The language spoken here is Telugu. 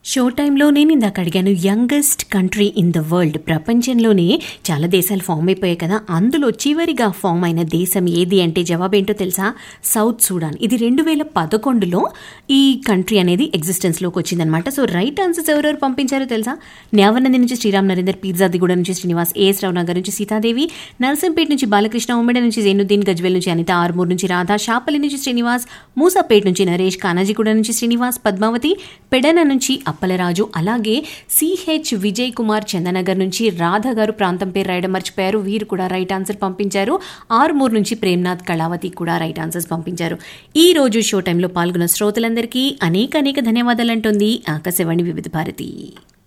షో టైంలో నేను ఇందాక అడిగాను youngest country in the world ప్రపంచంలోనే చాలా దేశాలు ఫామ్ అయిపోయాయి కదా అందులో చివరిగా ఫామ్ అయిన దేశం ఏది అంటే జవాబు ఏంటో తెలుసా సౌత్ సూడాన్ ఇది రెండు వేల పదకొండులో ఈ కంట్రీ అనేది ఎగ్జిస్టెన్స్లోకి వచ్చిందనమాట సో రైట్ ఆన్సర్స్ ఎవరెవరు పంపించారో తెలుసా న్యావనంది నుంచి శ్రీరామ్ నరేందర్ పిర్జాదిగూడ నుంచి శ్రీనివాస్ ఏఎస్ రావు నగర్ నుంచి సీతాదేవి నర్సంపేట నుంచి బాలకృష్ణ ఉమ్మడి నుంచి జైనుద్దీన్ గజ్వెల్ నుంచి అనిత ఆర్మూర్ నుంచి రాధా షాపల్లి నుంచి శ్రీనివాస్ మూసాపేట నుంచి నరేష్ కానాజీగూడ నుంచి శ్రీనివాస్ పద్మావతి పెడన నుంచి అప్పలరాజు అలాగే సిహెచ్ విజయ్ కుమార్ చందనగర్ నుంచి రాధ గారు ప్రాంతం పేరు రాయడం మర్చిపోయారు వీరు కూడా రైట్ ఆన్సర్ పంపించారు ఆర్మూర్ నుంచి ప్రేమ్నాథ్ కళావతి కూడా రైట్ ఆన్సర్స్ పంపించారు ఈ రోజు షో టైంలో పాల్గొన్న శ్రోతలందరికీ అనేక అనేక ధన్యవాదాలు అంటుంది ఆకాశవాణి వివిధ భారతి